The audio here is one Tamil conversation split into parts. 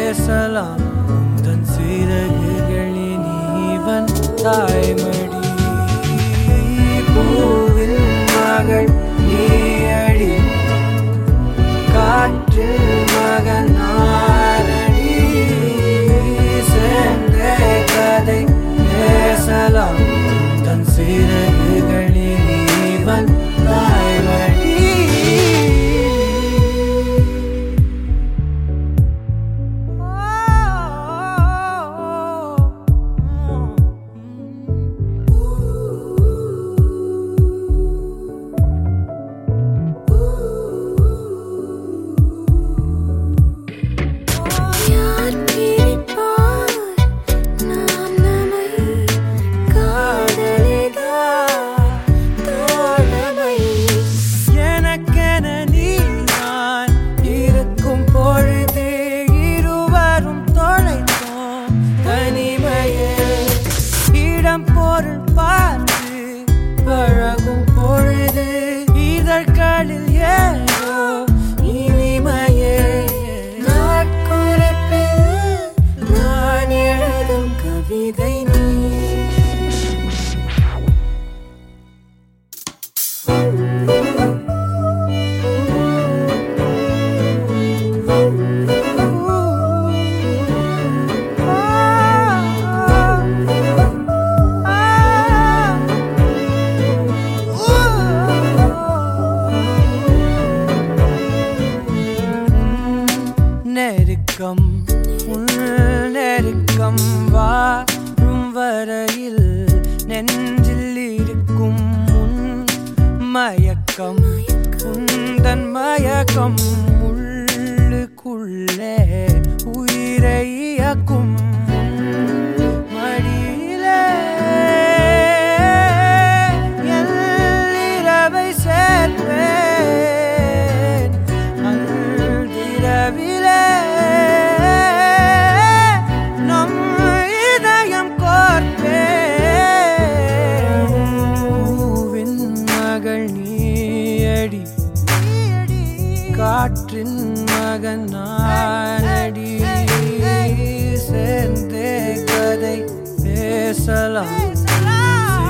பேசலாம் உந்தன் சிறகுகளின் இவன் தாய்மடி பூவின் மகள் நீயடி காற்றில் மகன் நானடி சேர்ந்தே கதை பேசலாம் தன் சிறகுகளில் இவன் தாய்மடி யார் பிரிப்பார் நாம் நம்மை காதலிதா தோழமை எனக்கென நீ நான் இருக்கும் பொழுது இருவரும் தொலைத்தோம் தனிமையில் இடம் பொருள் பார்த்து பழகும் பொழுது இதழ்களில் ஏதோ இனிமையே நாட்குறிப்பில் நான் எழுதும் கவிதை நீ நெருக்கம் உன் நெருக்கம் வாழும் வரையில் நெஞ்சில் இருக்கும் உன் மயக்கம் உந்தன் மயக்கம் உள்ளுக்குள்ளே உயிரை இயக்கும் உன் மடியிலே என் இரவை சேர்ப்பேன் அன்றிரவிலே நம் இதயம் கோர்ப்பேன் பூவின் மகள் நீயடி காற்றின் மகன் நானடி சேர்ந்தே கதை பேசலாம்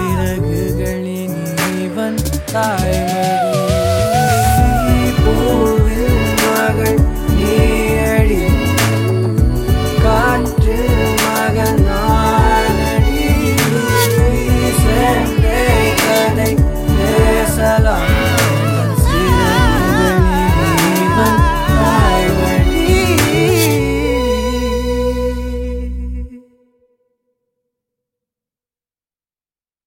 சிறகுகளின் இவன் தாய்மடி பூ